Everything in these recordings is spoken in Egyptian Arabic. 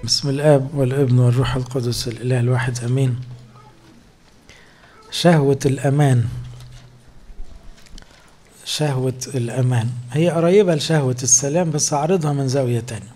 بسم الاب والابن والروح القدس الاله الواحد امين شهوه الامان شهوه الامان هي قريبه لشهوه السلام بس اعرضها من زاويه تانية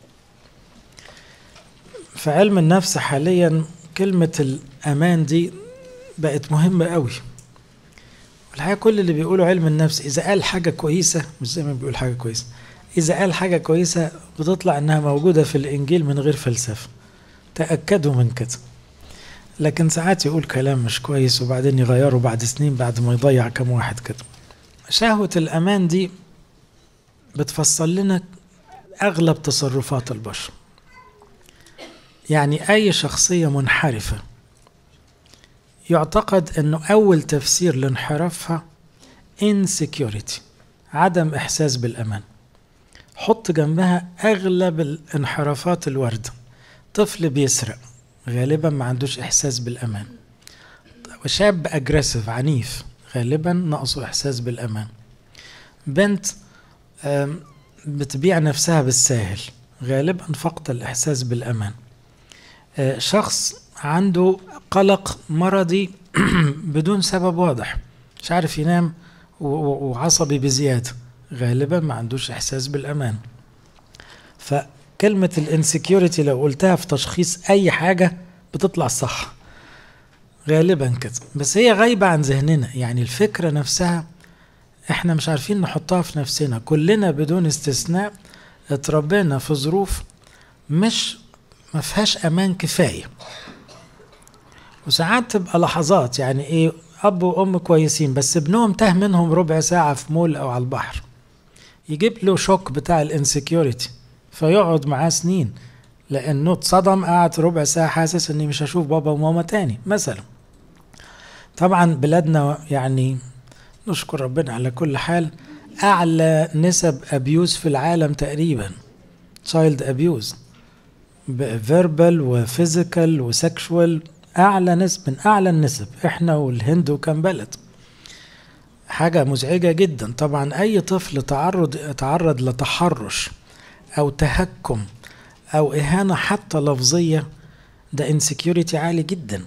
في علم النفس حاليا كلمه الامان دي بقت مهمه قوي والحقيقه كل اللي بيقولوا علم النفس اذا قال حاجه كويسه مش زي ما بيقول حاجه كويسه إذا قال حاجة كويسة بتطلع إنها موجودة في الإنجيل من غير فلسفة تأكدوا من كده لكن ساعات يقول كلام مش كويس وبعدين يغيره بعد سنين بعد ما يضيع كم واحد كده شهوة الأمان دي بتفصل لنا أغلب تصرفات البشر يعني أي شخصية منحرفة يعتقد أنه أول تفسير لانحرافها insecurity عدم إحساس بالأمان حط جنبها اغلب الانحرافات الوارده طفل بيسرق غالبا ما عندوش احساس بالامان وشاب اجريسيف عنيف غالبا ناقصه احساس بالامان بنت بتبيع نفسها بالساهل غالبا فقد الاحساس بالامان شخص عنده قلق مرضي بدون سبب واضح مش عارف ينام وعصبي بزياده غالبا ما عندوش احساس بالامان فكلمة الانسكيورتي لو قلتها في تشخيص اي حاجة بتطلع صح غالبا كده بس هي غايبة عن ذهننا يعني الفكرة نفسها احنا مش عارفين نحطها في نفسنا كلنا بدون استثناء اتربينا في ظروف مش ما فيهاش امان كفاية وساعات تبقى لحظات يعني ايه اب وام كويسين بس ابنهم تاه منهم ربع ساعة في مول او على البحر يجيب له شوك بتاع الانسكيورتي فيقعد معاه سنين لانه اتصدم قعد ربع ساعه حاسس اني مش هشوف بابا وماما تاني مثلا طبعا بلادنا يعني نشكر ربنا على كل حال اعلى نسب ابيوز في العالم تقريبا تشايلد ابيوز فيربال وفيزيكال وسكشوال اعلى نسب من اعلى النسب احنا والهند وكم بلد حاجة مزعجة جدا طبعا أي طفل تعرض تعرض لتحرش أو تهكم أو إهانة حتى لفظية ده انسكيورتي عالي جدا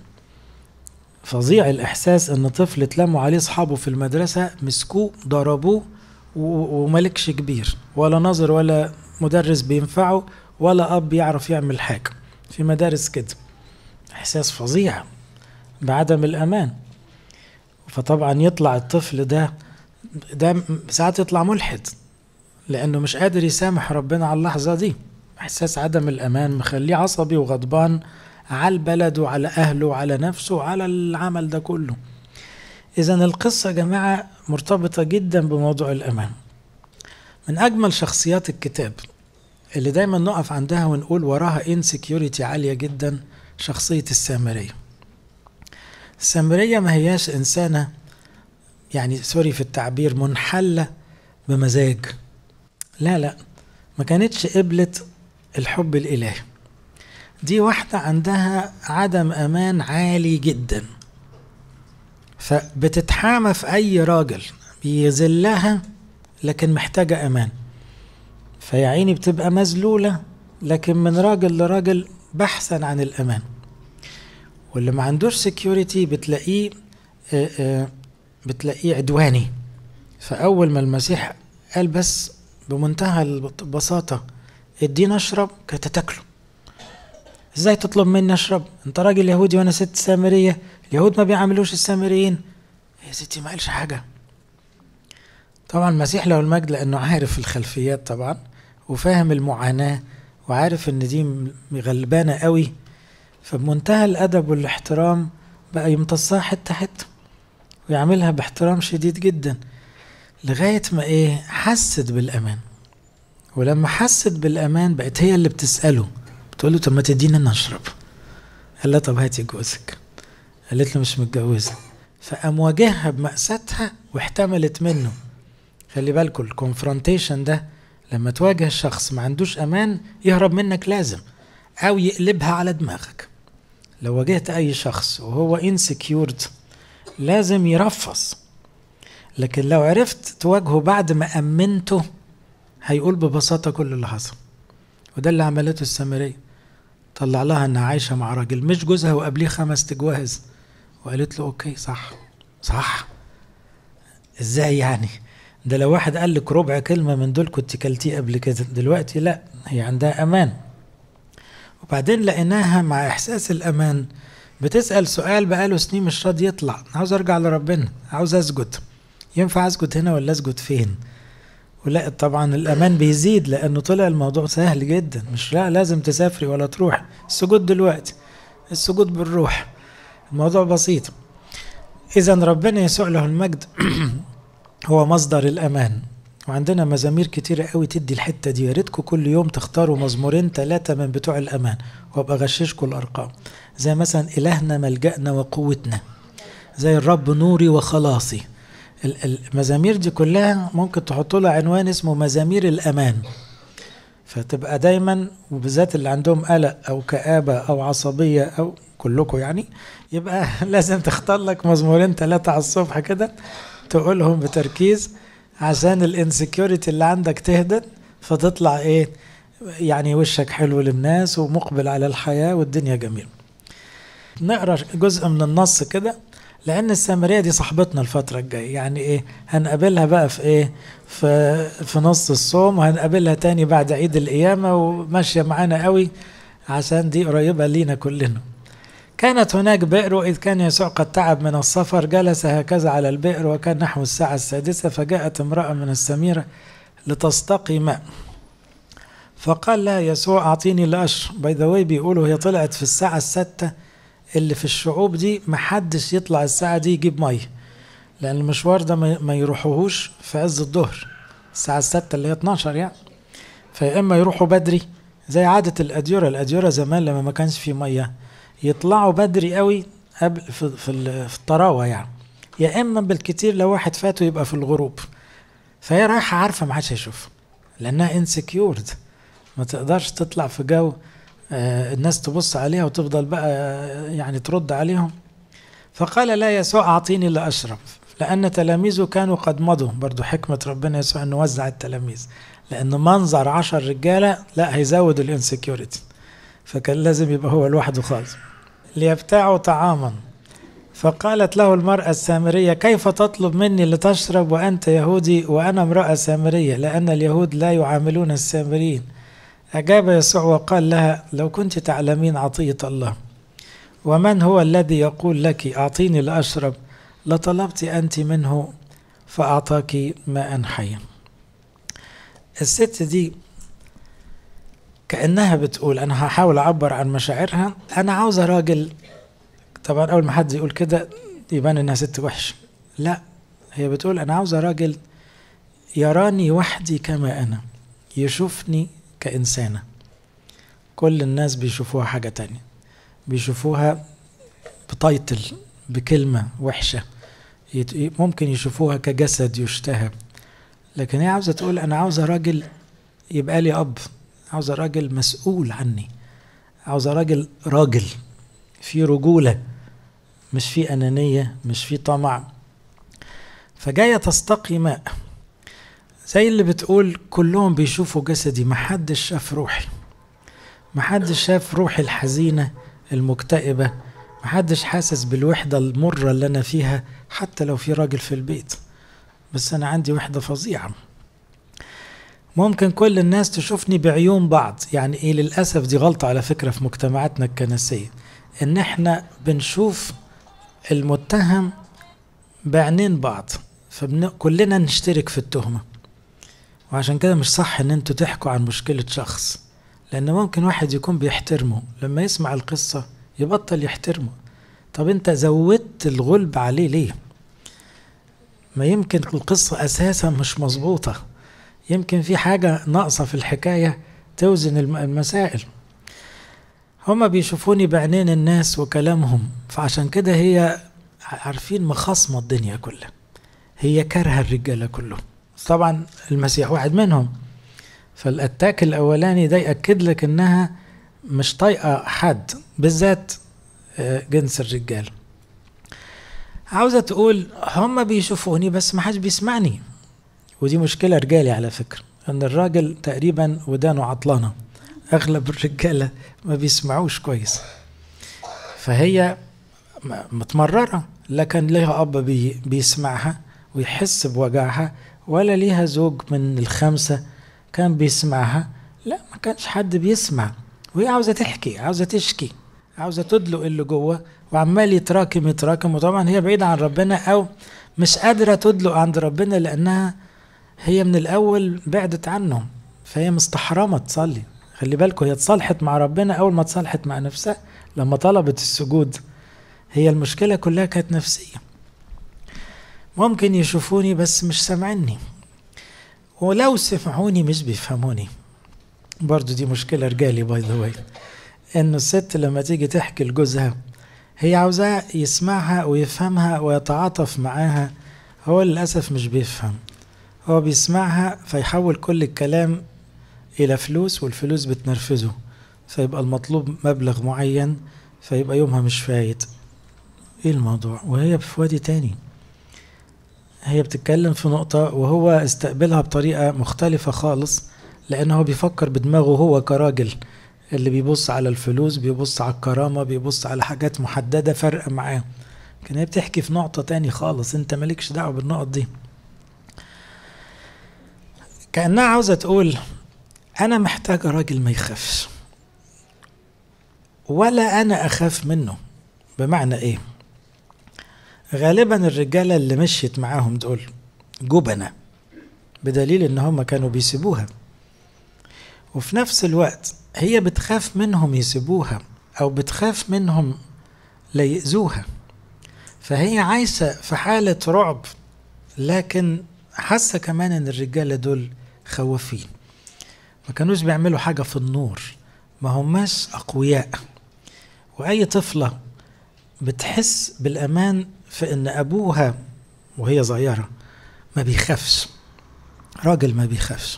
فظيع الإحساس إن طفل اتلموا عليه أصحابه في المدرسة مسكوه ضربوه وملكش كبير ولا ناظر ولا مدرس بينفعه ولا أب يعرف يعمل حاجة في مدارس كده إحساس فظيع بعدم الأمان فطبعا يطلع الطفل ده ده ساعات يطلع ملحد لانه مش قادر يسامح ربنا على اللحظه دي احساس عدم الامان مخليه عصبي وغضبان على البلد وعلى اهله وعلى نفسه وعلى العمل ده كله اذا القصه يا جماعه مرتبطه جدا بموضوع الامان من اجمل شخصيات الكتاب اللي دايما نقف عندها ونقول وراها انسكيورتي عاليه جدا شخصيه السامريه السامرية ما هياش إنسانة يعني سوري في التعبير منحلة بمزاج لا لا ما كانتش قبلت الحب الإلهي دي واحدة عندها عدم أمان عالي جدا فبتتحامى في أي راجل بيذلها لكن محتاجة أمان فيا عيني بتبقى مذلولة لكن من راجل لراجل بحثا عن الأمان واللي ما عندوش سكيورتي بتلاقيه آآ آآ بتلاقيه عدواني فأول ما المسيح قال بس بمنتهى البساطة ادينا اشرب كانت تاكله ازاي تطلب مني اشرب انت راجل يهودي وانا ست سامرية اليهود ما بيعاملوش السامريين يا ستي ما قالش حاجة طبعا المسيح له المجد لانه عارف الخلفيات طبعا وفاهم المعاناة وعارف ان دي غلبانة قوي فبمنتهى الأدب والاحترام بقى يمتصها حتة حتة ويعملها باحترام شديد جدا لغاية ما إيه حست بالأمان ولما حست بالأمان بقت هي اللي بتسأله بتقول له طب ما تديني أنا أشرب قال لها طب هاتي جوزك قالت له مش متجوزة فقام واجهها بمأساتها واحتملت منه خلي بالكم الكونفرونتيشن ده لما تواجه شخص ما عندوش أمان يهرب منك لازم أو يقلبها على دماغك لو واجهت اي شخص وهو انسكيورد لازم يرفص لكن لو عرفت تواجهه بعد ما امنته هيقول ببساطه كل اللي حصل وده اللي عملته السامريه طلع لها انها عايشه مع راجل مش جوزها وقبليه خمس تجواز وقالت له اوكي صح صح ازاي يعني ده لو واحد قال لك ربع كلمه من دول كنت كلتيه قبل كده دلوقتي لا هي عندها امان وبعدين لقيناها مع احساس الامان بتسال سؤال بقاله سنين مش راضي يطلع عاوز ارجع لربنا عاوز اسجد ينفع اسجد هنا ولا اسجد فين ولا طبعا الامان بيزيد لانه طلع الموضوع سهل جدا مش لا لازم تسافري ولا تروح السجود دلوقتي السجود بالروح الموضوع بسيط اذا ربنا يسوع له المجد هو مصدر الامان وعندنا مزامير كتيرة قوي تدي الحتة دي يا ريتكم كل يوم تختاروا مزمورين ثلاثة من بتوع الأمان وأبقى أغششكم الأرقام زي مثلا إلهنا ملجأنا وقوتنا زي الرب نوري وخلاصي المزامير دي كلها ممكن تحطوا لها عنوان اسمه مزامير الأمان فتبقى دايما وبالذات اللي عندهم قلق أو كآبة أو عصبية أو كلكم يعني يبقى لازم تختار لك مزمورين ثلاثة على الصبح كده تقولهم بتركيز عشان الانسكيورتي اللي عندك تهدى فتطلع ايه يعني وشك حلو للناس ومقبل على الحياة والدنيا جميلة نقرا جزء من النص كده لان السامريه دي صاحبتنا الفتره الجايه يعني ايه هنقابلها بقى في ايه في في نص الصوم وهنقابلها تاني بعد عيد القيامه وماشيه معانا قوي عشان دي قريبه لينا كلنا كانت هناك بئر وإذ كان يسوع قد تعب من السفر جلس هكذا على البئر وكان نحو الساعة السادسة فجاءت امرأة من السميرة لتستقي ماء فقال لها يسوع أعطيني لأشرب باي ذا بيقولوا هي طلعت في الساعة الستة اللي في الشعوب دي محدش يطلع الساعة دي يجيب مية لأن المشوار ده ما يروحوهوش في عز الظهر الساعة الستة اللي هي 12 يعني فيا إما يروحوا بدري زي عادة الأديرة الأديرة زمان لما ما كانش في مية يطلعوا بدري قوي قبل في, في, في الطراوه يعني يا اما بالكتير لو واحد فاته يبقى في الغروب فهي رايحه عارفه ما حدش هيشوفها لانها انسكيورد ما تقدرش تطلع في جو آه الناس تبص عليها وتفضل بقى آه يعني ترد عليهم فقال لا يسوع اعطيني لاشرب لان تلاميذه كانوا قد مضوا برضو حكمه ربنا يسوع انه وزع التلاميذ لان منظر عشر رجاله لا هيزود الانسكيورتي فكان لازم يبقى هو لوحده خالص ليبتاعوا طعاما فقالت له المرأة السامرية كيف تطلب مني لتشرب وأنت يهودي وأنا امرأة سامرية لأن اليهود لا يعاملون السامريين أجاب يسوع وقال لها لو كنت تعلمين عطية الله ومن هو الذي يقول لك أعطيني لأشرب لطلبت أنت منه فأعطاك ماء حيا الست دي كأنها بتقول أنا هحاول أعبر عن مشاعرها أنا عاوزة راجل طبعا أول ما حد يقول كده يبان إنها ست وحش لا هي بتقول أنا عاوزة راجل يراني وحدي كما أنا يشوفني كإنسانة كل الناس بيشوفوها حاجة تانية بيشوفوها بتايتل بكلمة وحشة ممكن يشوفوها كجسد يشتهى لكن هي عاوزة تقول أنا عاوزة راجل يبقى لي أب عاوزة راجل مسؤول عني عاوزة راجل راجل في رجولة مش في أنانية مش في طمع فجاية تستقي ماء زي اللي بتقول كلهم بيشوفوا جسدي محدش شاف روحي محدش شاف روحي الحزينة المكتئبة محدش حاسس بالوحدة المرة اللي أنا فيها حتى لو في راجل في البيت بس أنا عندي وحدة فظيعة ممكن كل الناس تشوفني بعيون بعض يعني ايه للاسف دي غلطه على فكره في مجتمعاتنا الكنسيه ان احنا بنشوف المتهم بعينين بعض فكلنا نشترك في التهمه وعشان كده مش صح ان انتوا تحكوا عن مشكله شخص لان ممكن واحد يكون بيحترمه لما يسمع القصه يبطل يحترمه طب انت زودت الغلب عليه ليه ما يمكن القصه اساسا مش مظبوطه يمكن في حاجة ناقصة في الحكاية توزن المسائل هما بيشوفوني بعينين الناس وكلامهم فعشان كده هي عارفين مخاصمة الدنيا كلها هي كارهة الرجالة كلهم طبعا المسيح واحد منهم فالاتاك الاولاني ده ياكد لك انها مش طايقه حد بالذات جنس الرجال عاوزه تقول هم بيشوفوني بس ما حدش بيسمعني ودي مشكلة رجالي على فكرة أن الراجل تقريبا ودانه عطلانة اغلب الرجاله ما بيسمعوش كويس فهي متمرره لكن ليها اب بي بيسمعها ويحس بوجعها ولا ليها زوج من الخمسه كان بيسمعها لا ما كانش حد بيسمع وهي عاوزه تحكي عاوزه تشكي عاوزه تدلق اللي جوه وعمال يتراكم يتراكم وطبعا هي بعيده عن ربنا او مش قادره تدلق عند ربنا لانها هي من الاول بعدت عنه فهي مستحرمه تصلي خلي بالكم هي اتصالحت مع ربنا اول ما اتصالحت مع نفسها لما طلبت السجود هي المشكله كلها كانت نفسيه ممكن يشوفوني بس مش سامعيني ولو سمعوني مش بيفهموني برضو دي مشكلة رجالي باي ذا واي انه الست لما تيجي تحكي لجوزها هي عاوزاه يسمعها ويفهمها ويتعاطف معاها هو للأسف مش بيفهم هو بيسمعها فيحول كل الكلام إلى فلوس والفلوس بتنرفزه فيبقى المطلوب مبلغ معين فيبقى يومها مش فايت ايه الموضوع وهي في وادي تاني هي بتتكلم في نقطة وهو استقبلها بطريقة مختلفة خالص لأنه هو بيفكر بدماغه هو كراجل اللي بيبص على الفلوس بيبص على الكرامة بيبص على حاجات محددة فرق معاه كان هي بتحكي في نقطة تاني خالص انت مالكش دعوة بالنقط دي كأنها عاوزة تقول أنا محتاجة راجل ما يخافش ولا أنا أخاف منه بمعنى إيه غالبا الرجالة اللي مشيت معاهم دول جبنة بدليل إن هم كانوا بيسيبوها وفي نفس الوقت هي بتخاف منهم يسيبوها أو بتخاف منهم ليأذوها فهي عايشة في حالة رعب لكن حاسة كمان إن الرجالة دول خوافين ما كانوش بيعملوا حاجة في النور ما هماش أقوياء وأي طفلة بتحس بالأمان في إن أبوها وهي صغيرة ما بيخافش راجل ما بيخافش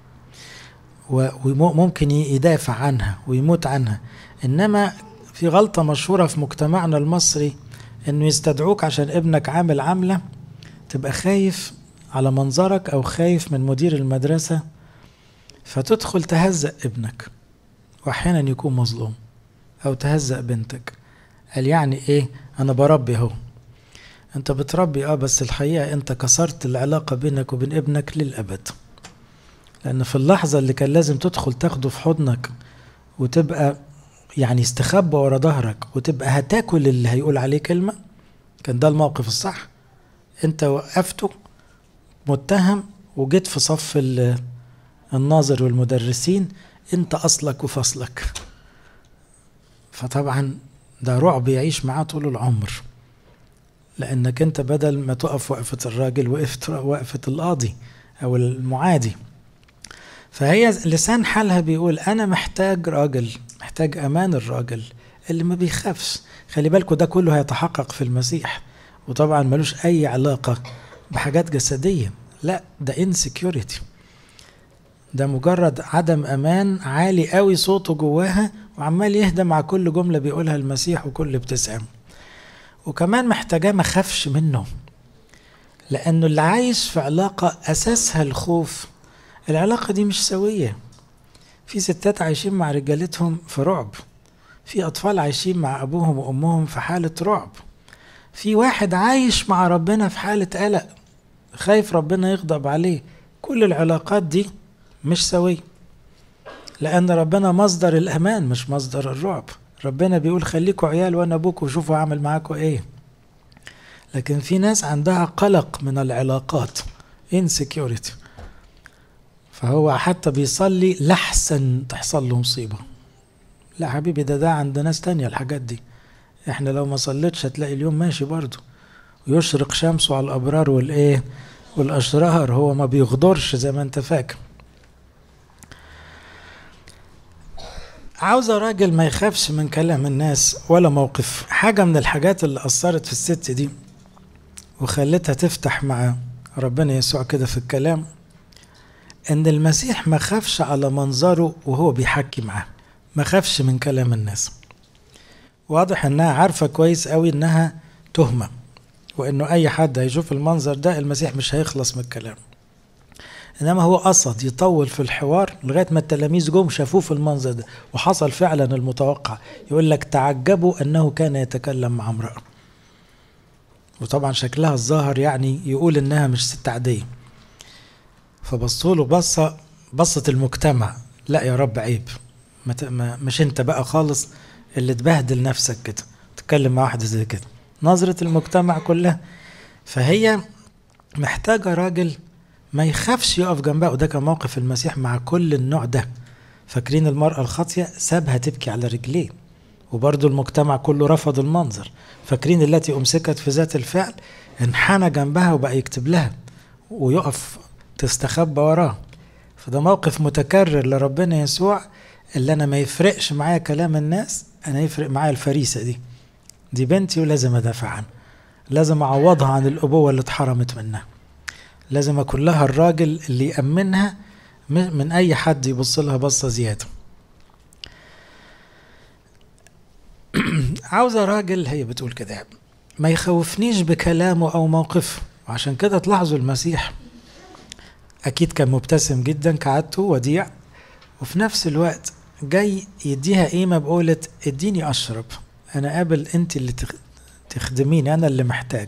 وممكن يدافع عنها ويموت عنها إنما في غلطة مشهورة في مجتمعنا المصري إنه يستدعوك عشان ابنك عامل عملة تبقى خايف على منظرك أو خايف من مدير المدرسة فتدخل تهزأ ابنك وأحيانا يكون مظلوم أو تهزأ بنتك قال يعني إيه أنا بربي أهو أنت بتربي أه بس الحقيقة أنت كسرت العلاقة بينك وبين ابنك للأبد لأن في اللحظة اللي كان لازم تدخل تاخده في حضنك وتبقى يعني استخبى ورا ظهرك وتبقى هتاكل اللي هيقول عليه كلمة كان ده الموقف الصح انت وقفته متهم وجيت في صف الناظر والمدرسين انت اصلك وفصلك فطبعا ده رعب يعيش معاه طول العمر لانك انت بدل ما تقف وقفة الراجل وقفت وقفة القاضي او المعادي فهي لسان حالها بيقول انا محتاج راجل محتاج امان الراجل اللي ما بيخافش خلي بالكوا ده كله هيتحقق في المسيح وطبعا ملوش اي علاقة بحاجات جسدية لا ده انسكيورتي ده مجرد عدم امان عالي قوي صوته جواها وعمال يهدى مع كل جمله بيقولها المسيح وكل ابتسام وكمان محتاجاه ما خافش منه لانه اللي عايش في علاقه اساسها الخوف العلاقه دي مش سويه في ستات عايشين مع رجالتهم في رعب في اطفال عايشين مع ابوهم وامهم في حاله رعب في واحد عايش مع ربنا في حاله قلق خايف ربنا يغضب عليه كل العلاقات دي مش سوية لأن ربنا مصدر الأمان مش مصدر الرعب ربنا بيقول خليكوا عيال وأنا أبوك وشوفوا أعمل معاكوا إيه لكن في ناس عندها قلق من العلاقات insecurity فهو حتى بيصلي لحسن تحصل له مصيبة لا حبيبي ده ده عند ناس تانية الحاجات دي احنا لو ما صليتش هتلاقي اليوم ماشي برضه ويشرق شمسه على الأبرار والإيه والأشرار هو ما بيغدرش زي ما أنت فاكر عاوزة راجل ما يخافش من كلام الناس ولا موقف حاجة من الحاجات اللي أثرت في الست دي وخلتها تفتح مع ربنا يسوع كده في الكلام إن المسيح ما خافش على منظره وهو بيحكي معاه ما خافش من كلام الناس واضح إنها عارفة كويس قوي إنها تهمة وإنه أي حد هيشوف المنظر ده المسيح مش هيخلص من الكلام انما هو قصد يطول في الحوار لغايه ما التلاميذ جم شافوه في المنظر ده وحصل فعلا المتوقع يقول لك تعجبوا انه كان يتكلم مع امراه وطبعا شكلها الظاهر يعني يقول انها مش ست عاديه فبصوا له بصه بصه المجتمع لا يا رب عيب ما ت- ما- مش انت بقى خالص اللي تبهدل نفسك كده تتكلم مع واحده زي كده نظره المجتمع كلها فهي محتاجه راجل ما يخافش يقف جنبها وده كان موقف المسيح مع كل النوع ده فاكرين المرأة الخاطية سابها تبكي على رجليه وبرضه المجتمع كله رفض المنظر فاكرين التي أمسكت في ذات الفعل انحنى جنبها وبقى يكتب لها ويقف تستخبى وراه فده موقف متكرر لربنا يسوع اللي انا ما يفرقش معايا كلام الناس انا يفرق معايا الفريسه دي دي بنتي ولازم ادافع عنها لازم اعوضها عن الابوه اللي اتحرمت منها لازم اكون لها الراجل اللي يامنها م- من اي حد يبص لها بصه زياده عاوزه راجل هي بتقول كده ما يخوفنيش بكلامه او موقفه وعشان كده تلاحظوا المسيح اكيد كان مبتسم جدا كعادته وديع وفي نفس الوقت جاي يديها قيمه بقولة اديني اشرب انا قابل انت اللي تخ- تخدميني انا اللي محتاج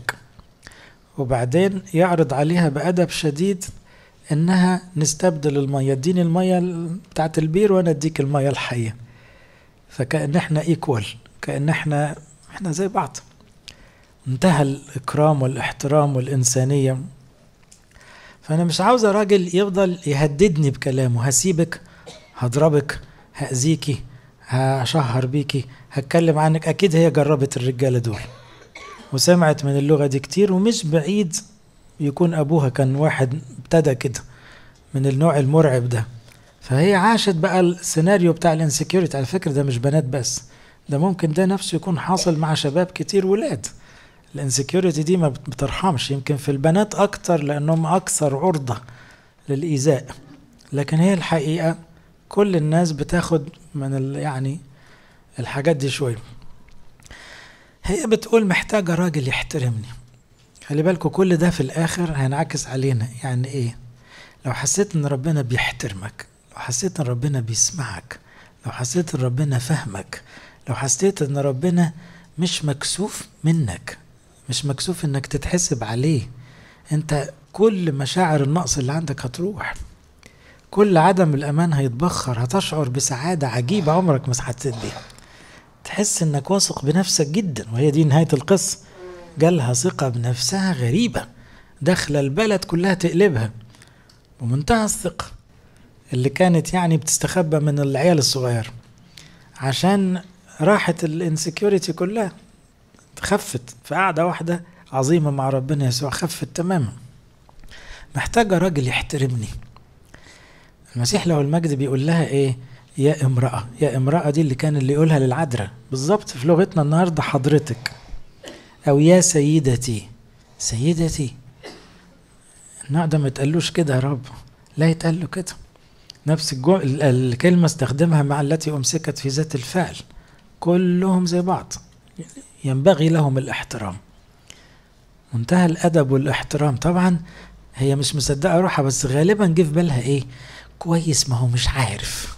وبعدين يعرض عليها بأدب شديد انها نستبدل الميه اديني الميه ال- بتاعت البير وانا اديك الميه الحيه فكأن احنا ايكوال كأن احنا احنا زي بعض انتهى الاكرام والاحترام والانسانيه فانا مش عاوز راجل يفضل يهددني بكلامه هسيبك هضربك هأذيكي هشهر بيكي هتكلم عنك اكيد هي جربت الرجاله دول وسمعت من اللغه دي كتير ومش بعيد يكون ابوها كان واحد ابتدى كده من النوع المرعب ده فهي عاشت بقى السيناريو بتاع الانسكيورتي على فكره ده مش بنات بس ده ممكن ده نفسه يكون حاصل مع شباب كتير ولاد الانسكيورتي دي ما بترحمش يمكن في البنات اكتر لانهم اكثر عرضه للايذاء لكن هي الحقيقه كل الناس بتاخد من ال يعني الحاجات دي شويه هي بتقول محتاجه راجل يحترمني خلي بالكوا كل ده في الاخر هينعكس علينا يعني ايه لو حسيت ان ربنا بيحترمك لو حسيت ان ربنا بيسمعك لو حسيت ان ربنا فهمك لو حسيت ان ربنا مش مكسوف منك مش مكسوف انك تتحسب عليه انت كل مشاعر النقص اللي عندك هتروح كل عدم الامان هيتبخر هتشعر بسعاده عجيبه عمرك ما حسيت بيها تحس انك واثق بنفسك جدا وهي دي نهايه القصه جالها ثقه بنفسها غريبه داخله البلد كلها تقلبها ومنتهى الثقه اللي كانت يعني بتستخبى من العيال الصغير عشان راحت الانسكيورتي كلها خفت في قعدة واحدة عظيمة مع ربنا يسوع خفت تماما محتاجة راجل يحترمني المسيح له المجد بيقول لها ايه يا امرأة يا امرأة دي اللي كان اللي يقولها للعذراء بالظبط في لغتنا النهاردة حضرتك او يا سيدتي سيدتي النوع ده ما يتقالوش كده يا رب لا يتقال له كده نفس الجو... الكلمة استخدمها مع التي أمسكت في ذات الفعل كلهم زي بعض ينبغي لهم الاحترام منتهى الأدب والاحترام طبعا هي مش مصدقة روحها بس غالبا جه في بالها ايه كويس ما هو مش عارف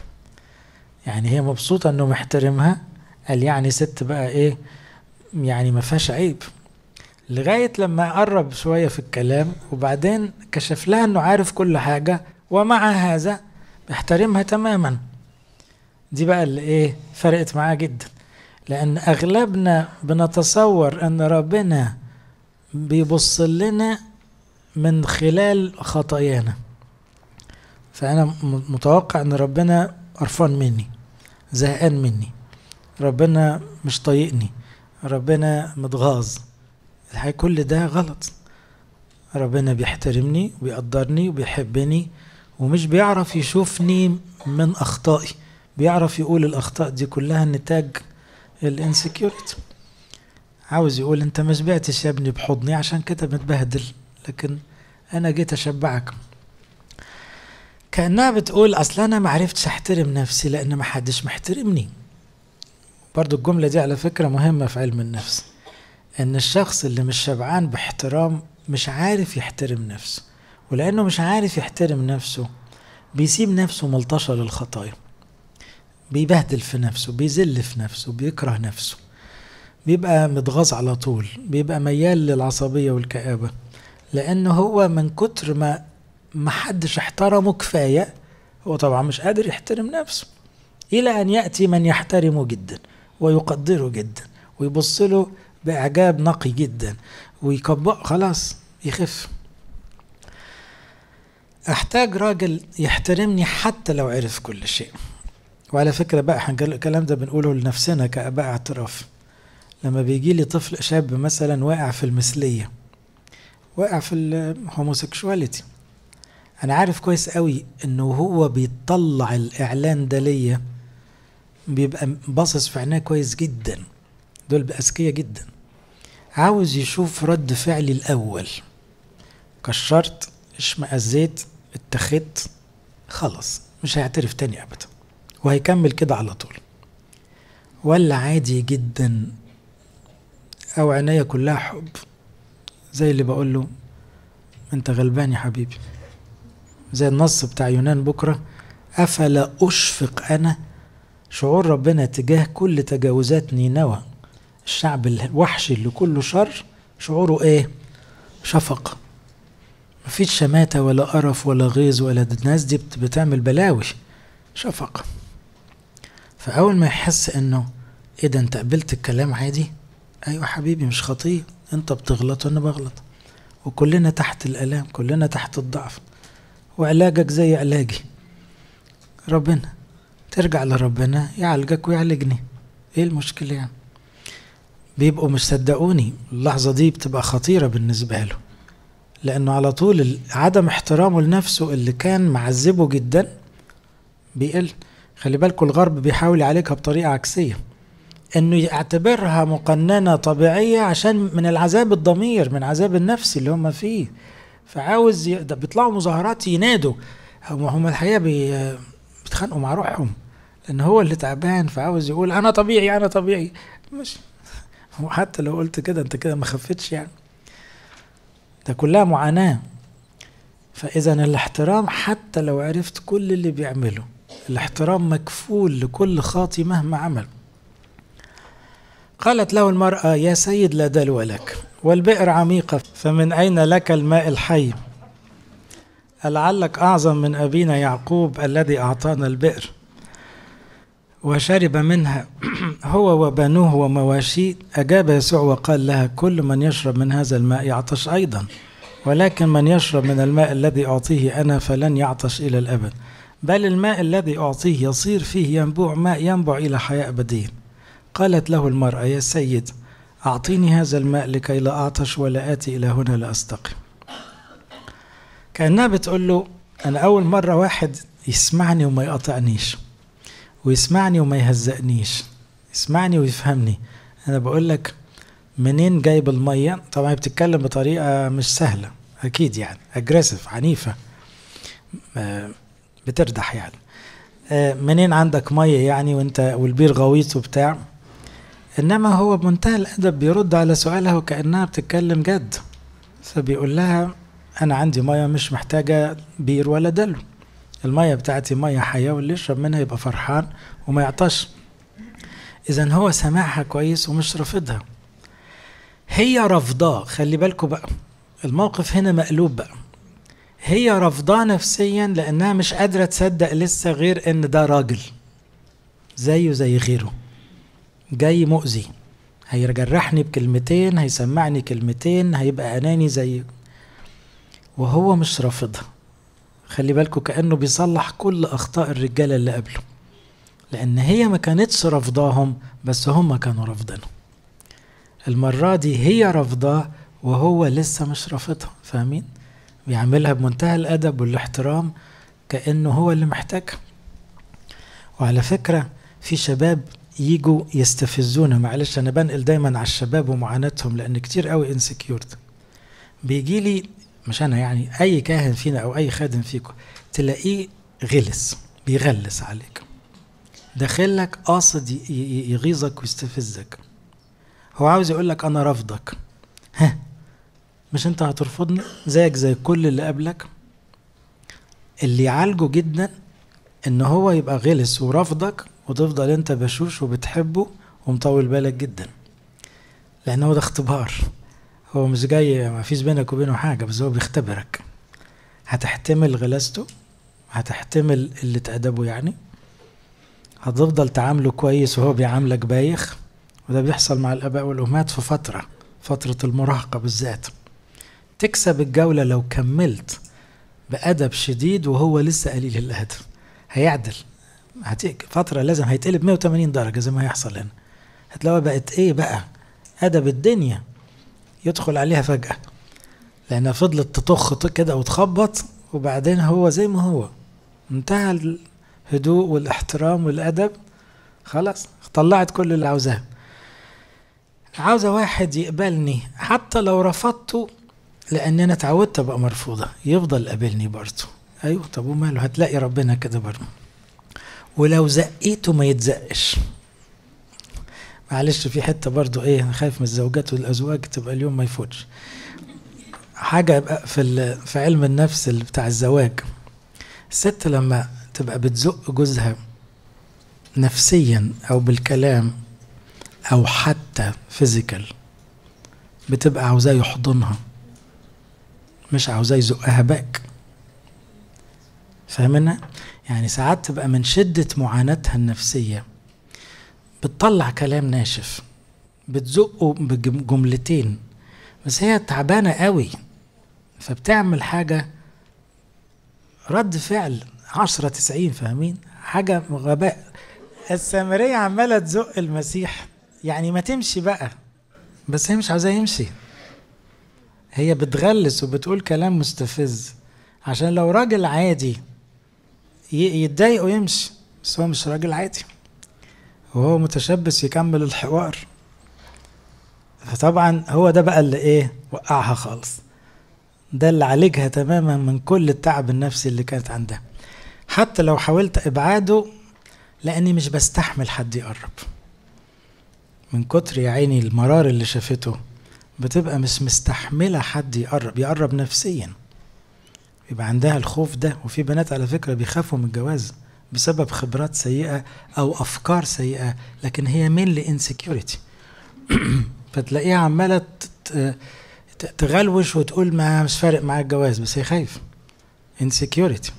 يعني هي مبسوطة انه محترمها قال يعني ست بقى ايه يعني ما فيهاش عيب لغاية لما قرب شوية في الكلام وبعدين كشف لها انه عارف كل حاجة ومع هذا بيحترمها تماما دي بقى اللي ايه فرقت معاه جدا لان اغلبنا بنتصور ان ربنا بيبص لنا من خلال خطايانا فانا متوقع ان ربنا قرفان مني زهقان مني ربنا مش طايقني ربنا متغاظ الحقيقة كل ده غلط ربنا بيحترمني وبيقدرني وبيحبني ومش بيعرف يشوفني من اخطائي بيعرف يقول الاخطاء دي كلها نتاج الانسكيورتي عاوز يقول انت ما شبعتش يا ابني بحضني عشان كده متبهدل لكن انا جيت اشبعك كانها بتقول اصل انا ما عرفتش احترم نفسي لان ما حدش محترمني برضو الجمله دي على فكره مهمه في علم ان الشخص اللي مش شبعان باحترام مش عارف يحترم نفسه ولأنه مش عارف يحترم نفسه بيسيب نفسه ملطشة للخطايا بيبهدل في نفسه بيذل في نفسه بيكره نفسه بيبقى متغاظ على طول بيبقى ميال للعصبية والكآبة لأنه هو من كتر ما ما حدش احترمه كفاية هو طبعا مش قادر يحترم نفسه إلى أن يأتي من يحترمه جدا ويقدره جدا ويبص له بإعجاب نقي جدا ويكبر خلاص يخف أحتاج راجل يحترمني حتى لو عرف كل شيء وعلى فكرة بقى الكلام ده بنقوله لنفسنا كآباء اعتراف لما بيجي لي طفل شاب مثلا واقع في المثلية واقع في الهوموسيكشواليتي انا عارف كويس قوي انه هو بيطلع الاعلان ده ليا بيبقى باصص في عينيه كويس جدا دول بأذكياء جدا عاوز يشوف رد فعلي الاول كشرت اشمئزيت اتخذت خلاص مش هيعترف تاني ابدا وهيكمل كده على طول ولا عادي جدا او عينيا كلها حب زي اللي بقول له انت غلبان يا حبيبي زي النص بتاع يونان بكره افلا اشفق انا شعور ربنا تجاه كل تجاوزات نينوى الشعب الوحشي اللي كله شر شعوره ايه شفقة مفيش شماتة ولا قرف ولا غيظ ولا الناس دي بتعمل بلاوي شفقة فأول ما يحس إنه إيه ده أنت قبلت الكلام عادي أيوة حبيبي مش خطية أنت بتغلط وأنا بغلط وكلنا تحت الآلام كلنا تحت الضعف وعلاجك زي علاجي ربنا ترجع لربنا يعالجك ويعالجني ايه المشكلة يعني بيبقوا مش صدقوني اللحظة دي بتبقى خطيرة بالنسبة له لأنه على طول عدم احترامه لنفسه اللي كان معذبه جدا بيقل خلي بالكم الغرب بيحاول يعالجها بطريقة عكسية انه يعتبرها مقننة طبيعية عشان من العذاب الضمير من عذاب النفس اللي هم فيه فعاوز ي... ده بيطلعوا مظاهرات ينادوا هم هم الحقيقة بي... بيتخانقوا مع روحهم لان هو اللي تعبان فعاوز يقول انا طبيعي انا طبيعي مش وحتى لو قلت كده انت كده ما خفتش يعني ده كلها معاناة فإذا الاحترام حتى لو عرفت كل اللي بيعمله الاحترام مكفول لكل خاطي مهما عمل قالت له المرأة يا سيد لا دلو لك والبئر عميقة فمن أين لك الماء الحي لعلك أعظم من أبينا يعقوب الذي أعطانا البئر وشرب منها هو وبنوه ومواشيه أجاب يسوع وقال لها كل من يشرب من هذا الماء يعطش أيضا ولكن من يشرب من الماء الذي أعطيه أنا فلن يعطش إلى الأبد بل الماء الذي أعطيه يصير فيه ينبوع ماء ينبع إلى حياة أبدية قالت له المرأة يا سيد أعطيني هذا الماء لكي لا أعطش ولا آتي إلى هنا لأستقي كأنها بتقول له أنا أول مرة واحد يسمعني وما يقاطعنيش ويسمعني وما يهزقنيش يسمعني ويفهمني أنا بقول لك منين جايب المية طبعا بتتكلم بطريقة مش سهلة أكيد يعني أجريسيف عنيفة بتردح يعني منين عندك مية يعني وانت والبير غويط وبتاع انما هو بمنتهى الادب بيرد على سؤالها وكانها بتتكلم جد فبيقول لها انا عندي ميه مش محتاجه بير ولا دلو الميه بتاعتي ميه حيه واللي يشرب منها يبقى فرحان وما يعطش اذا هو سامعها كويس ومش رافضها هي رافضاه خلي بالكم بقى الموقف هنا مقلوب بقى هي رافضاه نفسيا لانها مش قادره تصدق لسه غير ان ده راجل زيه زي غيره جاي مؤذي هيجرحني بكلمتين هيسمعني كلمتين هيبقى اناني زي وهو مش رافضها خلي بالكم كانه بيصلح كل اخطاء الرجاله اللي قبله لان هي ما كانتش رافضاهم بس هم كانوا رافضينه المره دي هي رافضاه وهو لسه مش رافضها فاهمين بيعملها بمنتهى الادب والاحترام كانه هو اللي محتاجها وعلى فكره في شباب يجوا يستفزونا معلش انا بنقل دايما على الشباب ومعاناتهم لان كتير قوي انسكيورد بيجي لي مش انا يعني اي كاهن فينا او اي خادم فيكم تلاقيه غلس بيغلس عليك داخلك قاصد يغيظك ويستفزك هو عاوز يقول لك انا رافضك ها مش انت هترفضني زيك زي كل اللي قبلك اللي يعالجه جدا ان هو يبقى غلس ورافضك وتفضل انت بشوش وبتحبه ومطول بالك جدا لان هو ده اختبار هو مش جاي ما فيش بينك وبينه حاجه بس هو بيختبرك هتحتمل غلاسته هتحتمل قلة أدبه يعني هتفضل تعامله كويس وهو بيعاملك بايخ وده بيحصل مع الآباء والأمهات في فترة فترة المراهقة بالذات تكسب الجولة لو كملت بأدب شديد وهو لسه قليل الأدب هيعدل هتيجي فترة لازم هيتقلب 180 درجة زي ما هيحصل هنا هتلاقيها بقت ايه بقى أدب الدنيا يدخل عليها فجأة لأنها فضلت تطخ كده وتخبط وبعدين هو زي ما هو انتهى الهدوء والاحترام والأدب خلاص طلعت كل اللي عاوزاه عاوزة واحد يقبلني حتى لو رفضته لأن أنا اتعودت أبقى مرفوضة يفضل قابلني برضه أيوه طب وماله هتلاقي ربنا كده برضه ولو زقيته ما يتزقش معلش في حتة برضه إيه أنا خايف من الزوجات والأزواج تبقى اليوم ما يفوتش حاجة في في علم النفس بتاع الزواج الست لما تبقى بتزق جوزها نفسيا او بالكلام او حتى فيزيكال بتبقى عاوزاه يحضنها مش عاوزاه يزقها باك فاهمنا يعني ساعات تبقى من شدة معاناتها النفسية بتطلع كلام ناشف بتزقه بجملتين بس هي تعبانة قوي فبتعمل حاجة رد فعل عشرة تسعين فاهمين حاجة غباء السامرية عمالة تزق المسيح يعني ما تمشي بقى بس هي مش عاوزاه يمشي هي بتغلس وبتقول كلام مستفز عشان لو راجل عادي يتضايق ويمشي بس هو مش راجل عادي وهو متشبث يكمل الحوار فطبعا هو ده بقى اللي ايه وقعها خالص ده اللي عالجها تماما من كل التعب النفسي اللي كانت عندها حتى لو حاولت ابعاده لاني مش بستحمل حد يقرب من كتر يا عيني المرار اللي شافته بتبقى مش مستحملة حد يقرب يقرب نفسيا يبقى عندها الخوف ده وفي بنات على فكرة بيخافوا من الجواز بسبب خبرات سيئة أو أفكار سيئة لكن هي مين لإنسكيورتي فتلاقيها عمالة تغلوش وتقول ما مش فارق معاك الجواز بس هي خايفة insecurity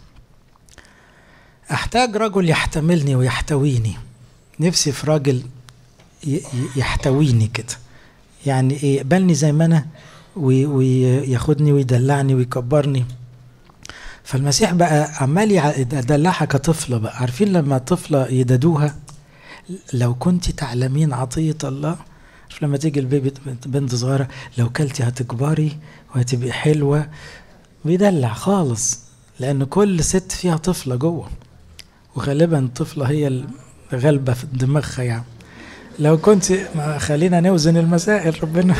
احتاج رجل يحتملني ويحتويني نفسي في راجل يحتويني كده يعني ايه يقبلني زي ما انا وياخدني ويدلعني ويكبرني فالمسيح بقى عمال يدلعها كطفله بقى عارفين لما طفله يددوها لو كنت تعلمين عطيه الله شوف لما تيجي البيبي بنت صغيره لو كلتي هتكبري وهتبقي حلوه بيدلع خالص لان كل ست فيها طفله جوه وغالبا الطفله هي الغالبه في دماغها يعني لو كنت خلينا نوزن المسائل ربنا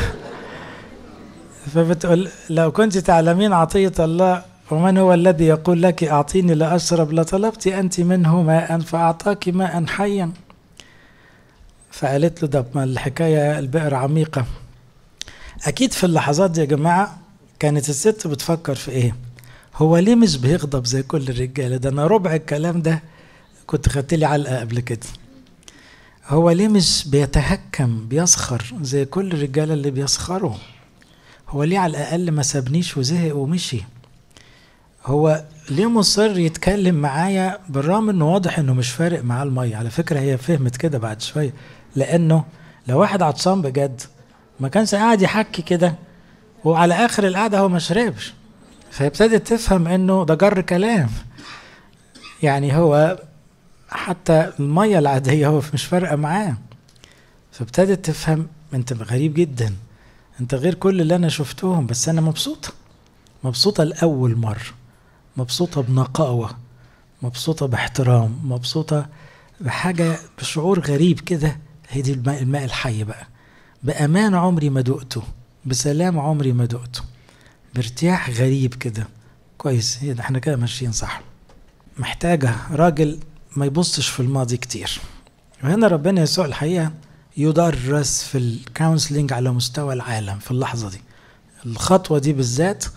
فبتقول لو كنت تعلمين عطية الله ومن هو الذي يقول لك أعطيني لأشرب لطلبت أنت منه ماء فأعطاك ماء حيا فقالت له ده ما الحكاية البئر عميقة أكيد في اللحظات دي يا جماعة كانت الست بتفكر في إيه هو ليه مش بيغضب زي كل الرجالة ده أنا ربع الكلام ده كنت خدت لي علقة قبل كده هو ليه مش بيتهكم بيسخر زي كل الرجالة اللي بيسخروا هو ليه على الأقل ما سابنيش وزهق ومشي هو ليه مصر يتكلم معايا بالرغم انه واضح انه مش فارق معاه المية على فكرة هي فهمت كده بعد شوية لانه لو واحد عطشان بجد ما كانش قاعد يحكي كده وعلى اخر القعدة هو ما شربش فابتدت تفهم انه ده جر كلام يعني هو حتى المية العادية هو مش فارقة معاه فابتدت تفهم انت غريب جدا انت غير كل اللي انا شفتهم بس انا مبسوطة مبسوطة لأول مرة مبسوطة بنقاوة مبسوطة باحترام مبسوطة بحاجة بشعور غريب كده هي دي الماء, الماء الحي بقى بأمان عمري ما دقته بسلام عمري ما دقته بارتياح غريب كده كويس هي احنا كده ماشيين صح محتاجة راجل ما يبصش في الماضي كتير وهنا ربنا يسوع الحقيقة يدرس في الكونسلنج على مستوى العالم في اللحظة دي الخطوة دي بالذات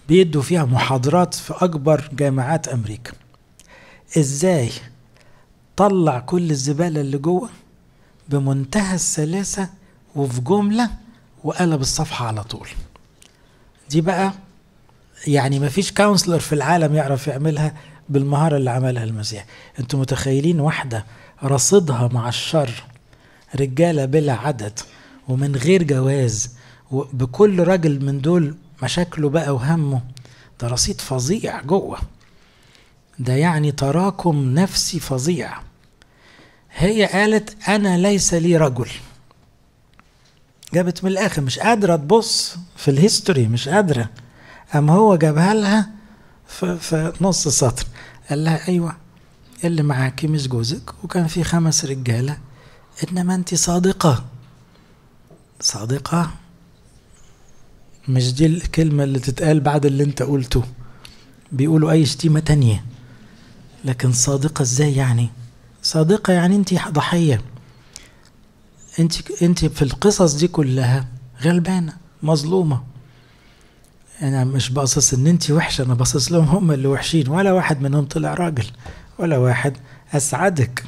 بيدوا فيها محاضرات في أكبر جامعات أمريكا إزاي طلع كل الزبالة اللي جوه بمنتهى السلاسة وفي جملة وقلب الصفحة على طول دي بقى يعني مفيش كونسلر في العالم يعرف يعملها بالمهارة اللي عملها المسيح انتوا متخيلين واحدة رصدها مع الشر رجالة بلا عدد ومن غير جواز وبكل راجل من دول مشاكله بقى وهمه ده رصيد فظيع جوه ده يعني تراكم نفسي فظيع هي قالت انا ليس لي رجل جابت من الاخر مش قادره تبص في الهيستوري مش قادره اما هو جابها لها في, في نص سطر قال لها ايوه اللي معاكي مش جوزك وكان في خمس رجاله انما انت صادقه صادقه مش دي الكلمة اللي تتقال بعد اللي انت قلته بيقولوا اي شتيمة تانية لكن صادقة ازاي يعني صادقة يعني انت ضحية انت انت في القصص دي كلها غلبانة مظلومة انا مش باصص ان انت وحشة انا باصص لهم هم اللي وحشين ولا واحد منهم طلع راجل ولا واحد اسعدك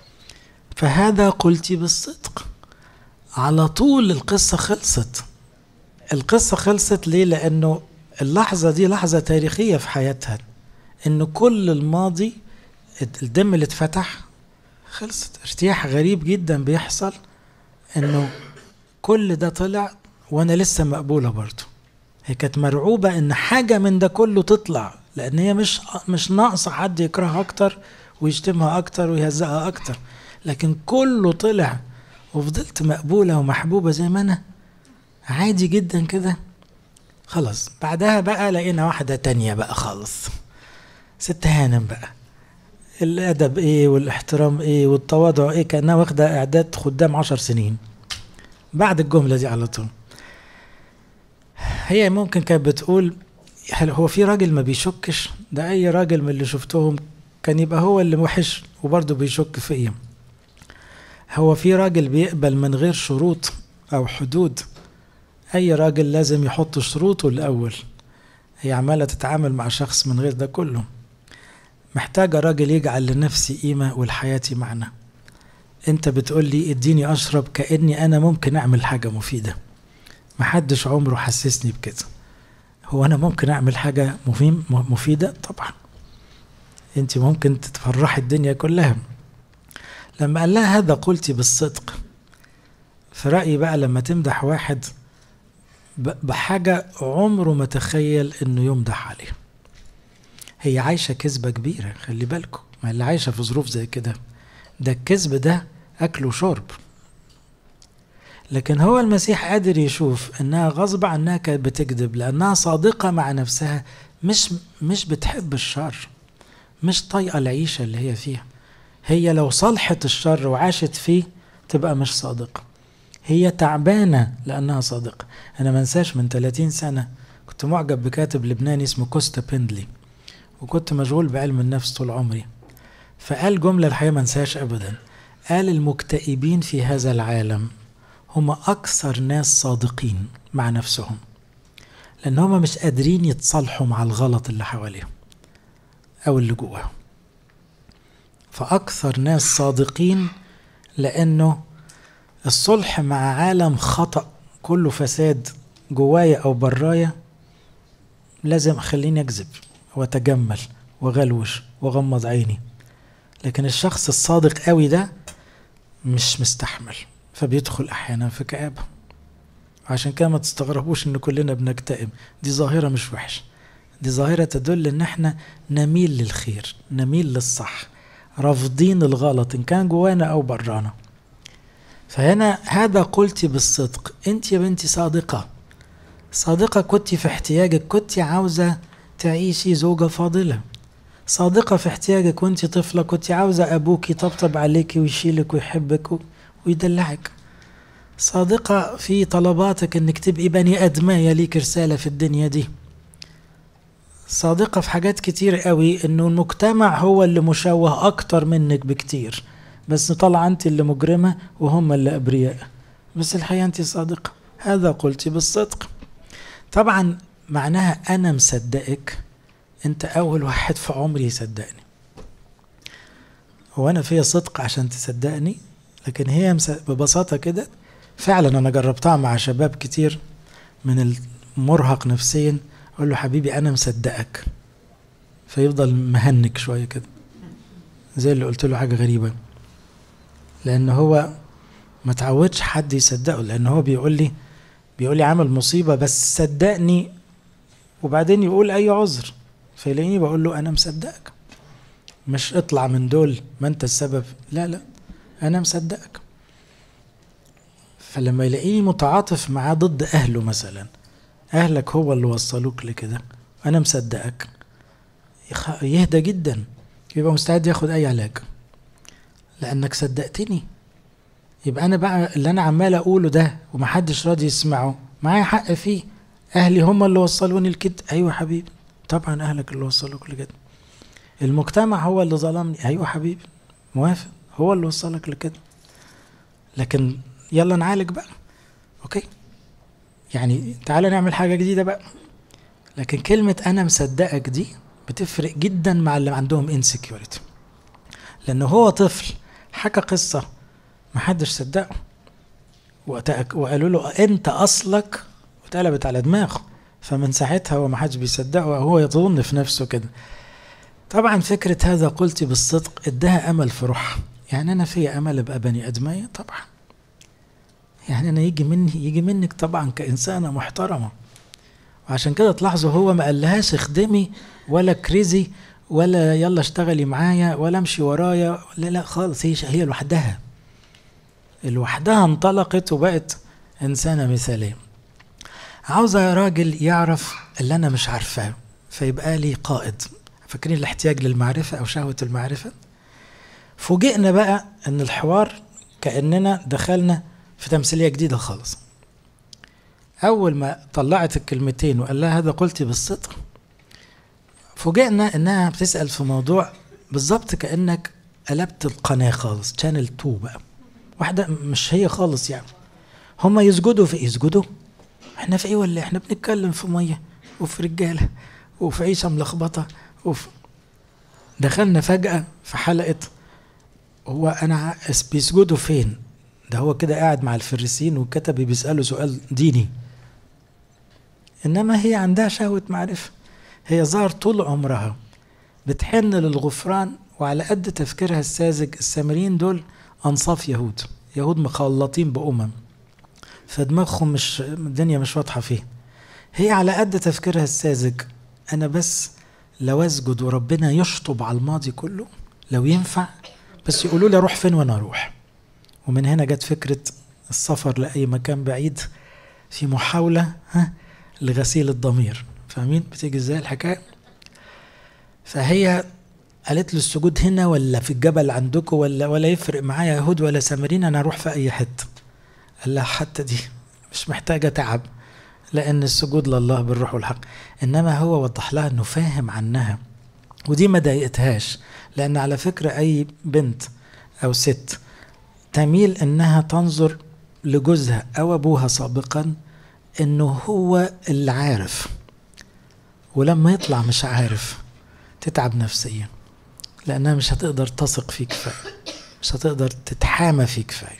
فهذا قلتي بالصدق على طول القصة خلصت القصة خلصت ليه لأنه اللحظة دي لحظة تاريخية في حياتها إنه كل الماضي الدم اللي اتفتح خلصت ارتياح غريب جدا بيحصل إنه كل ده طلع وأنا لسه مقبولة برضه هي كانت مرعوبة إن حاجة من ده كله تطلع لأن هي مش مش ناقصة حد يكرهها أكتر ويشتمها أكتر ويهزقها أكتر لكن كله طلع وفضلت مقبولة ومحبوبة زي ما أنا عادي جدا كده خلاص بعدها بقى لقينا واحدة تانية بقى خالص ست هانم بقى الأدب إيه والاحترام إيه والتواضع إيه كأنها واخدة إعداد خدام عشر سنين بعد الجملة دي على طول هي ممكن كانت بتقول هل هو في راجل ما بيشكش ده أي راجل من اللي شفتهم كان يبقى هو اللي وحش وبرضه بيشك فيا هو في راجل بيقبل من غير شروط أو حدود أي راجل لازم يحط شروطه الأول هي عمالة تتعامل مع شخص من غير ده كله محتاجة راجل يجعل لنفسي قيمة ولحياتي معنى انت بتقول لي اديني اشرب كأني انا ممكن اعمل حاجة مفيدة محدش عمره حسسني بكده هو انا ممكن اعمل حاجة مفيم مفيدة طبعا انت ممكن تفرحي الدنيا كلها لما قال لها هذا قلتي بالصدق في رأيي بقى لما تمدح واحد بحاجة عمره ما تخيل انه يمدح عليه هي عايشة كذبة كبيرة خلي بالكم ما اللي عايشة في ظروف زي كده ده الكذب ده أكل وشرب لكن هو المسيح قادر يشوف انها غصب عنها كانت بتكذب لانها صادقة مع نفسها مش مش بتحب الشر مش طايقة العيشة اللي هي فيها هي لو صلحت الشر وعاشت فيه تبقى مش صادقة هي تعبانة لأنها صادقة أنا ما انساش من 30 سنة كنت معجب بكاتب لبناني اسمه كوستا بيندلي وكنت مشغول بعلم النفس طول عمري فقال جملة الحقيقة ما انساهاش أبدا قال المكتئبين في هذا العالم هم أكثر ناس صادقين مع نفسهم لأن هم مش قادرين يتصالحوا مع الغلط اللي حواليهم أو اللي جواهم فأكثر ناس صادقين لأنه الصلح مع عالم خطأ كله فساد جوايا أو برايا لازم أخليني أكذب وأتجمل وأغلوش وأغمض عيني لكن الشخص الصادق قوي ده مش مستحمل فبيدخل أحيانا في كآبة عشان كده ما تستغربوش ان كلنا بنكتئب دي ظاهرة مش وحشة دي ظاهرة تدل ان احنا نميل للخير نميل للصح رافضين الغلط ان كان جوانا او برانا فهنا هذا قلت بالصدق انت يا بنتي صادقة صادقة كنت في احتياجك كنت عاوزة تعيشي زوجة فاضلة صادقة في احتياجك وانت طفلة كنت عاوزة أبوك يطبطب عليك ويشيلك ويحبك ويدلعك صادقة في طلباتك انك تبقي بني ادمية ليك رسالة في الدنيا دي صادقة في حاجات كتير قوي انه المجتمع هو اللي مشوه اكتر منك بكتير بس طلع انت اللي مجرمة وهم اللي ابرياء بس الحقيقة انت صادقة هذا قلت بالصدق طبعا معناها انا مصدقك انت اول واحد في عمري يصدقني هو انا فيا صدق عشان تصدقني لكن هي ببساطة كده فعلا انا جربتها مع شباب كتير من المرهق نفسيا اقول له حبيبي انا مصدقك فيفضل مهنك شوية كده زي اللي قلت له حاجة غريبة لان هو ما تعودش حد يصدقه لان هو بيقول لي بيقول لي عامل مصيبة بس صدقني وبعدين يقول اي عذر فيلاقيني بقول له انا مصدقك مش اطلع من دول ما انت السبب لا لا انا مصدقك فلما يلاقيني متعاطف معاه ضد اهله مثلا اهلك هو اللي وصلوك لكده انا مصدقك يهدى جدا يبقى مستعد ياخد اي علاج لانك صدقتني يبقى انا بقى اللي انا عمال اقوله ده ومحدش راضي يسمعه معايا حق فيه اهلي هم اللي وصلوني لكده ايوه حبيبي طبعا اهلك اللي وصلوك لكده المجتمع هو اللي ظلمني ايوه حبيبي موافق هو اللي وصلك لكده لكن يلا نعالج بقى اوكي يعني تعالى نعمل حاجة جديدة بقى لكن كلمة أنا مصدقك دي بتفرق جدا مع اللي عندهم انسكيورتي لأنه هو طفل حكى قصة محدش صدقه وقالوا له أنت أصلك واتقلبت على دماغه فمن ساعتها هو محدش بيصدقه وهو يظن في نفسه كده طبعا فكرة هذا قلت بالصدق ادها أمل في روحها يعني أنا في أمل أبقى بني أدمية طبعا يعني أنا يجي مني يجي منك طبعا كإنسانة محترمة وعشان كده تلاحظوا هو ما قالهاش اخدمي ولا كريزي ولا يلا اشتغلي معايا ولا امشي ورايا لا لا خالص هي هي لوحدها لوحدها انطلقت وبقت انسانه مثاليه عاوزه يا راجل يعرف اللي انا مش عارفاه فيبقى لي قائد فاكرين الاحتياج للمعرفه او شهوه المعرفه فوجئنا بقى ان الحوار كاننا دخلنا في تمثيليه جديده خالص اول ما طلعت الكلمتين وقال لها هذا قلتي بالصدق فوجئنا انها بتسال في موضوع بالظبط كانك قلبت القناه خالص شانل 2 بقى واحده مش هي خالص يعني هما يسجدوا في يسجدوا احنا في ايه ولا احنا بنتكلم في ميه وفي رجاله وفي عيشه ملخبطه وفي دخلنا فجاه في حلقه هو انا بيسجدوا فين ده هو كده قاعد مع الفريسين وكتب بيساله سؤال ديني انما هي عندها شهوه معرفه هي ظهر طول عمرها بتحن للغفران وعلى قد تفكيرها الساذج السامريين دول انصاف يهود يهود مخلطين بامم فدماغهم مش الدنيا مش واضحه فيه هي على قد تفكيرها الساذج انا بس لو اسجد وربنا يشطب على الماضي كله لو ينفع بس يقولوا لي اروح فين وانا اروح ومن هنا جت فكره السفر لاي مكان بعيد في محاوله ها لغسيل الضمير فاهمين بتيجي ازاي الحكايه فهي قالت له السجود هنا ولا في الجبل عندكم ولا ولا يفرق معايا يهود ولا سامرين انا اروح في اي حته قال لها حتى دي مش محتاجه تعب لان السجود لله بالروح والحق انما هو وضح لها انه فاهم عنها ودي ما ضايقتهاش لان على فكره اي بنت او ست تميل انها تنظر لجوزها او ابوها سابقا انه هو اللي عارف ولما يطلع مش عارف تتعب نفسيا لانها مش هتقدر تثق فيه كفايه مش هتقدر تتحامى فيه كفايه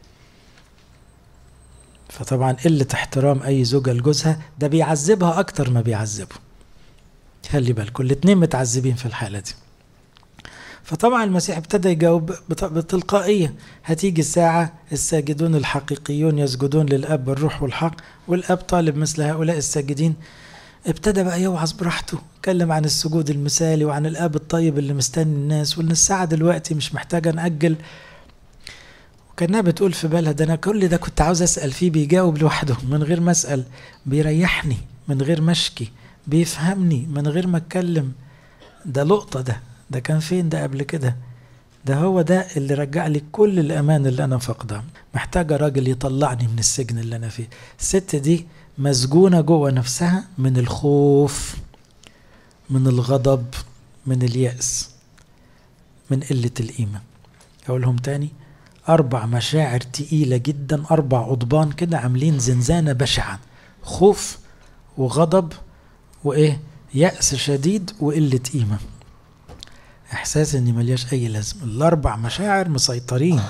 فطبعا قلة احترام أي زوجة لجوزها ده بيعذبها أكتر ما بيعذبه خلي بالكم الاتنين متعذبين في الحالة دي فطبعا المسيح ابتدى يجاوب بتلقائية هتيجي الساعة الساجدون الحقيقيون يسجدون للأب بالروح والحق والأب طالب مثل هؤلاء الساجدين ابتدى بقى يوعظ براحته اتكلم عن السجود المثالي وعن الاب الطيب اللي مستني الناس وان الساعه دلوقتي مش محتاجه ناجل وكانها بتقول في بالها ده انا كل ده كنت عاوز اسال فيه بيجاوب لوحده من غير ما اسال بيريحني من غير ما اشكي بيفهمني من غير ما اتكلم ده لقطه ده ده كان فين ده قبل كده ده هو ده اللي رجع لي كل الامان اللي انا فاقدها محتاجه راجل يطلعني من السجن اللي انا فيه الست دي مسجونة جوه نفسها من الخوف من الغضب من اليأس من قلة القيمة أقولهم تاني أربع مشاعر تقيلة جدا أربع قضبان كده عاملين زنزانة بشعة خوف وغضب وايه يأس شديد وقلة قيمة احساس اني ملياش اي لازمة الاربع مشاعر مسيطرين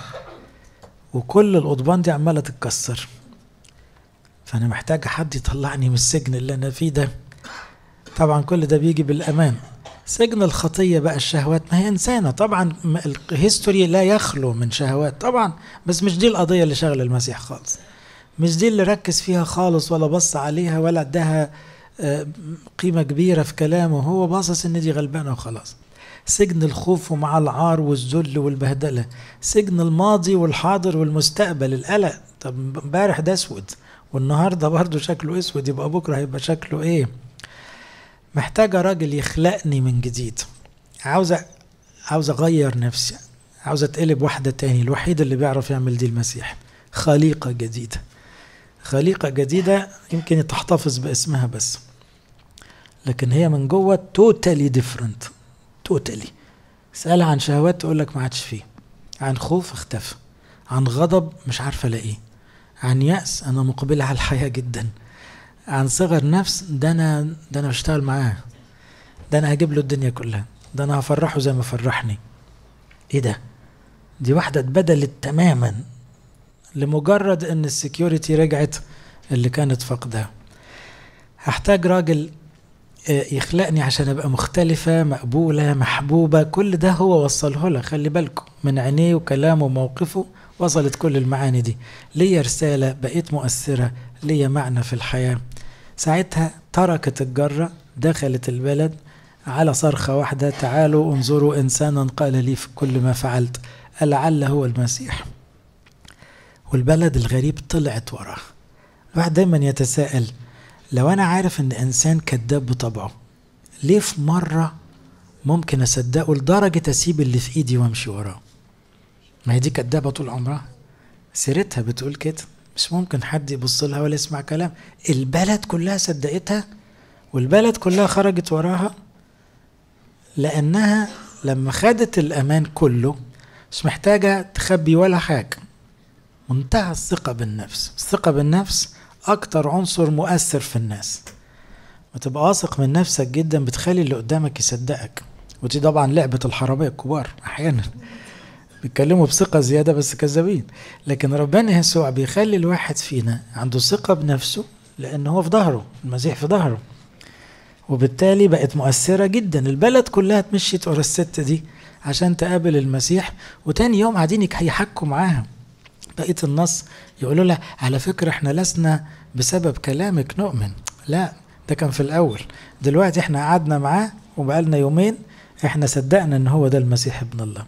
وكل القضبان دي عمالة تتكسر فانا محتاج حد يطلعني من السجن اللي انا فيه ده طبعا كل ده بيجي بالامان سجن الخطيه بقى الشهوات ما هي انسانه طبعا الهيستوري لا يخلو من شهوات طبعا بس مش دي القضيه اللي شغله المسيح خالص مش دي اللي ركز فيها خالص ولا بص عليها ولا اداها قيمه كبيره في كلامه هو باصص ان دي غلبانه وخلاص سجن الخوف ومع العار والذل والبهدله سجن الماضي والحاضر والمستقبل القلق طب امبارح ده اسود والنهارده برضه شكله اسود يبقى بكره هيبقى شكله ايه محتاجة راجل يخلقني من جديد عاوز عاوز اغير نفسي عاوز اتقلب واحدة تاني الوحيد اللي بيعرف يعمل دي المسيح خليقة جديدة خليقة جديدة يمكن تحتفظ باسمها بس لكن هي من جوه توتالي ديفرنت توتالي اسألها عن شهوات تقول لك ما عادش فيه عن خوف اختفى عن غضب مش عارفة الاقيه عن يأس أنا مقبلة على الحياة جدا عن صغر نفس ده أنا ده أنا بشتغل معاه ده أنا هجيب له الدنيا كلها ده أنا هفرحه زي ما فرحني إيه ده؟ دي واحدة اتبدلت تماما لمجرد إن السكيورتي رجعت اللي كانت فقدها هحتاج راجل يخلقني عشان ابقى مختلفة مقبولة محبوبة كل ده هو وصله لها خلي بالكم من عينيه وكلامه وموقفه وصلت كل المعاني دي ليا رسالة بقيت مؤثرة ليا معنى في الحياة ساعتها تركت الجرة دخلت البلد على صرخة واحدة تعالوا انظروا إنسانا قال لي في كل ما فعلت ألعل هو المسيح والبلد الغريب طلعت وراه الواحد دايما يتساءل لو أنا عارف إن إنسان كذاب بطبعه ليه في مرة ممكن أصدقه لدرجة أسيب اللي في إيدي وأمشي وراه ما هي دي كدابة طول عمرها سيرتها بتقول كده مش ممكن حد يبص لها ولا يسمع كلام البلد كلها صدقتها والبلد كلها خرجت وراها لأنها لما خدت الأمان كله مش محتاجة تخبي ولا حاجة منتهى الثقة بالنفس الثقة بالنفس أكتر عنصر مؤثر في الناس وتبقى واثق من نفسك جدا بتخلي اللي قدامك يصدقك ودي طبعا لعبة الحرامية الكبار أحيانا بيتكلموا بثقة زيادة بس كذابين لكن ربنا يسوع بيخلي الواحد فينا عنده ثقة بنفسه لأن هو في ظهره المسيح في ظهره وبالتالي بقت مؤثرة جدا البلد كلها اتمشيت ورا الست دي عشان تقابل المسيح وتاني يوم قاعدين هيحكوا معاها بقية النص يقولوا لها على فكرة احنا لسنا بسبب كلامك نؤمن لا ده كان في الأول دلوقتي احنا قعدنا معاه وبقالنا يومين احنا صدقنا ان هو ده المسيح ابن الله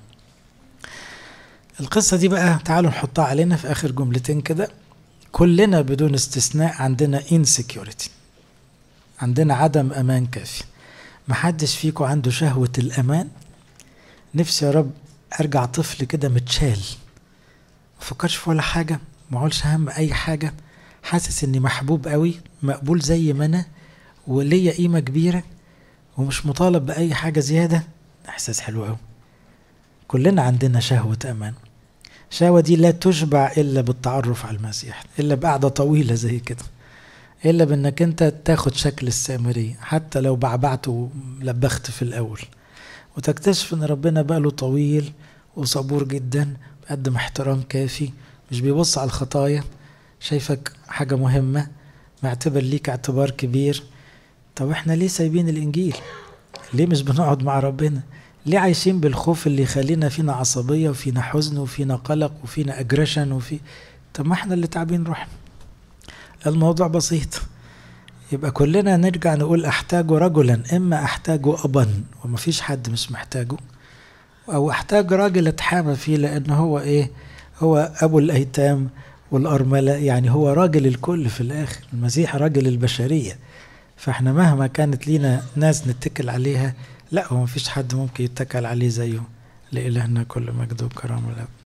القصة دي بقى تعالوا نحطها علينا في آخر جملتين كده كلنا بدون استثناء عندنا insecurity عندنا عدم أمان كافي محدش فيكم عنده شهوة الأمان نفسي يا رب أرجع طفل كده متشال مفكرش في ولا حاجة معولش هم أي حاجة حاسس إني محبوب قوي مقبول زي ما أنا وليا قيمة كبيرة ومش مطالب بأي حاجة زيادة إحساس حلو قوي كلنا عندنا شهوة أمان الشهوة دي لا تشبع إلا بالتعرف على المسيح إلا بقعدة طويلة زي كده إلا بإنك أنت تاخد شكل السامري حتى لو بعبعت ولبخت في الأول وتكتشف إن ربنا بقاله طويل وصبور جدا بيقدم احترام كافي مش بيبص على الخطايا شايفك حاجة مهمة معتبر ليك اعتبار كبير طب احنا ليه سايبين الإنجيل ليه مش بنقعد مع ربنا ليه عايشين بالخوف اللي يخلينا فينا عصبية وفينا حزن وفينا قلق وفينا اجريشن وفي طب ما احنا اللي تعبين روحنا الموضوع بسيط يبقى كلنا نرجع نقول احتاج رجلا اما احتاج ابا ومفيش حد مش محتاجه او احتاج راجل اتحامى فيه لان هو ايه هو ابو الايتام والارمله يعني هو راجل الكل في الاخر المسيح راجل البشريه فاحنا مهما كانت لينا ناس نتكل عليها لا هو مفيش حد ممكن يتكل عليه زيه لإلهنا كل مجد وكرامة الأب